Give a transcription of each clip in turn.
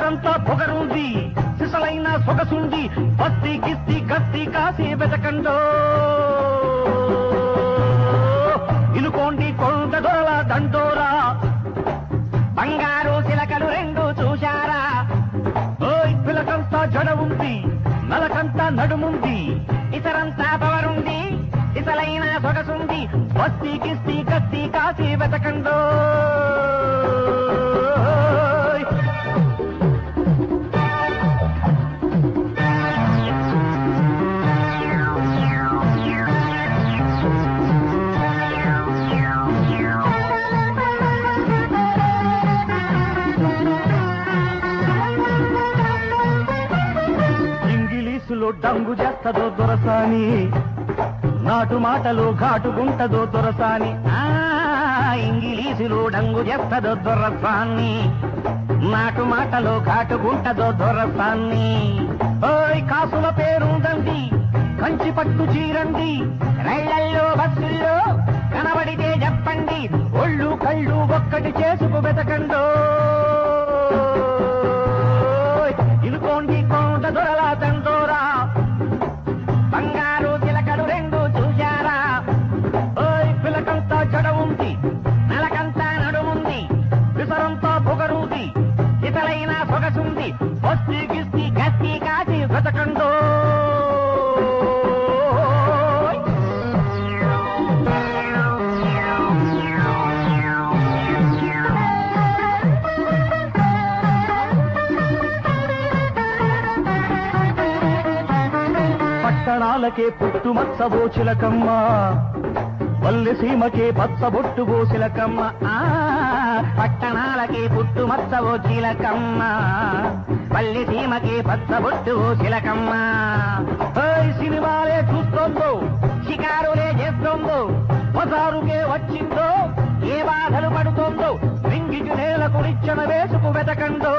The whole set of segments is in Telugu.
విసరంతా పొగరుంది సిసలైన సొగసుంది బస్తీ గిస్తి గస్తీ కాసి వెతకండో ఇనుకోండి కొండ దొరల దండోరా బంగారు చిలకలు రెండు చూశారా ఓయ్ పిలకంతా జడ ఉంది నలకంతా నడుముంది ఇతరంతా పవరుంది ఇసలైన సొగసుంది బస్తీ కిస్తీ కస్తీ కాసి వెతకండో ఇంగిలీసులో డంగు చేస్తదో దొరసాని నాటు మాటలు ఘాటుగుంటదో దొరసాని ఆ, ఇంగిలీసులో డంగు చేస్తదో దొరసాన్ని నాటు మాటలు ఘాటుగుంటదో దొరసాన్ని ఓయ్ కాసుల పేరుందండి కంచి పట్టు చీరండి రైళ్లల్లో బస్సుల్లో కనబడితే చెప్పండి ఒళ్ళు కళ్ళు ఒక్కటి చేసుకు వెతకండో ఇనుకోండి కొండ దొరల తండోరా బంగారు చిలకలు రెండు చూశారా ఓయ్ పిలకంతా జడ ఉంది నెలకంతా నడుముంది విసరంతా పొగరుంది ఇతలైన సొగసుంది బస్తీ గిస్తీ గస్తీ కాసి వెతకండో పట్టణాలకే పుట్టుమచ్చవో చిలకమ్మ పల్లె సీమకే పచ్చబొట్టువో చిలకమ్మ ఆ, పట్టణాలకే పుట్టుమచ్చవో చిలకమ్మ పల్లె సీమకే పచ్చబొట్టువో చిలకమ్మ ఓయ్ సినిమాలే చూస్తోందో షికారులే చేస్తోందో బజారుకే వచ్చిందో ఏ బాధలు పడుతోందో రింగికి నేలకు నిచ్చెన వేసుకు వెతకండో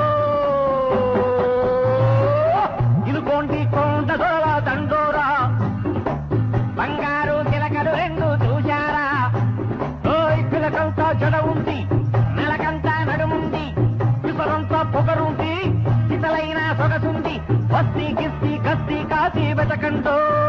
ఇనుకోండి కొండ దొర దండోరా బంగారు చిలకలు రెండు చూశారా ఓయ్ పిలకంతా జడ ఉంది నెలకంతా నడుముంది విసరంతా పొగరుంది ఇతలైన సొగసుంది బస్తీ గిస్తీ గస్తీ కాసి వెతకండో